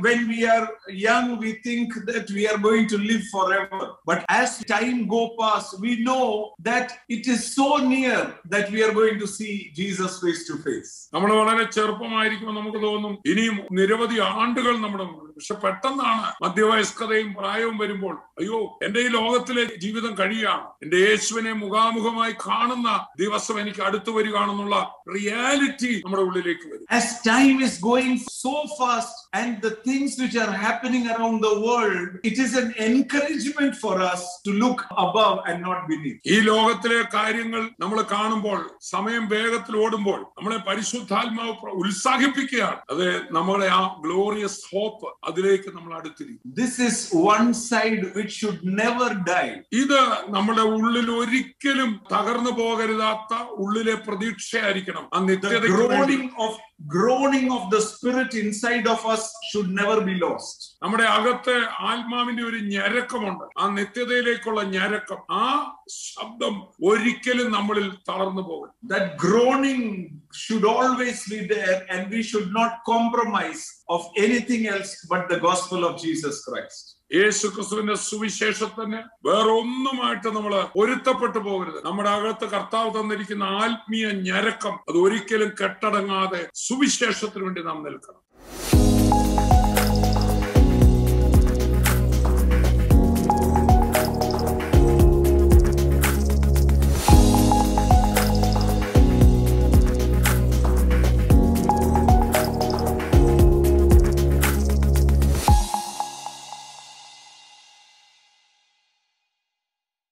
when we are young, we think that we are going to live forever. But as time go past, we know that it is so near that we are going to see Jesus face to face. നമ്മൾ വളരെ ചെറുപ്പമായിരിക്കുമ്പോൾ നമുക്ക് തോന്നും ഇനിയും നിരവധി ആണ്ടുകൾ നമ്മുടെ മുമ്പിൽ പക്ഷെ പെട്ടെന്നാണ് മധ്യവയസ്കതയും പ്രായവും വരുമ്പോൾ അയ്യോ എന്റെ ഈ ലോകത്തിലെ ജീവിതം കഴിയാണ് എന്റെ യേശുവിനെ മുഖാമുഖമായി കാണുന്ന ദിവസം എനിക്ക് അടുത്തു വരികയാണെന്നുള്ള റിയാലിറ്റി നമ്മുടെ ഉള്ളിലേക്ക് വരും As time is going so fast and the things which are happening around the world, it is an encouragement for us to look above and not beneath. ഈ ലോകത്തിലെ കാര്യങ്ങൾ നമ്മൾ കാണുമ്പോൾ സമയം വേഗത്തിൽ ഓടുമ്പോൾ നമ്മളെ പരിശുദ്ധാത്മാവ് പ്ര- ഉത്സാഹിപ്പിക്കുകയാണ് അത് നമ്മളെ ആ ഗ്ലോറിയസ് ഹോപ്പ് അതിലേക്ക് നമ്മൾ അടുത്തിരിക്കും This is one side which should never die. ഇത് നമ്മുടെ ഉള്ളിൽ ഒരിക്കലും തകർന്നു പോകരുതാത്ത ഉള്ളിലെ പ്രതീക്ഷയായിരിക്കണം ആ The നിത്യതയ്ക്ക് വേണ്ടി. groaning of groaning of the spirit inside of us should never be lost. നമ്മുടെ അകത്തെ ആത്മാവിന്റെ ഒരു ഞരക്കമുണ്ട് ആ നിത്യതയിലേക്കുള്ള ഞരക്കം ആ ശബ്ദം ഒരിക്കലും നമ്മളിൽ തളർന്നു പോകും That groaning should always be there, and we should not compromise of anything else but the gospel of Jesus Christ. യേശു ക്രിസ്തുവിന്റെ സുവിശേഷത്തിന് വേറെ ഒന്നുമായിട്ട് നമ്മൾ പൊരുത്തപ്പെട്ടു പോകരുത് നമ്മുടെ അകത്ത് കർത്താവ് തന്നിരിക്കുന്ന ആത്മീയ ഞരക്കം അത് ഒരിക്കലും കെട്ടടങ്ങാതെ സുവിശേഷത്തിന് വേണ്ടി നാം നിൽക്കണം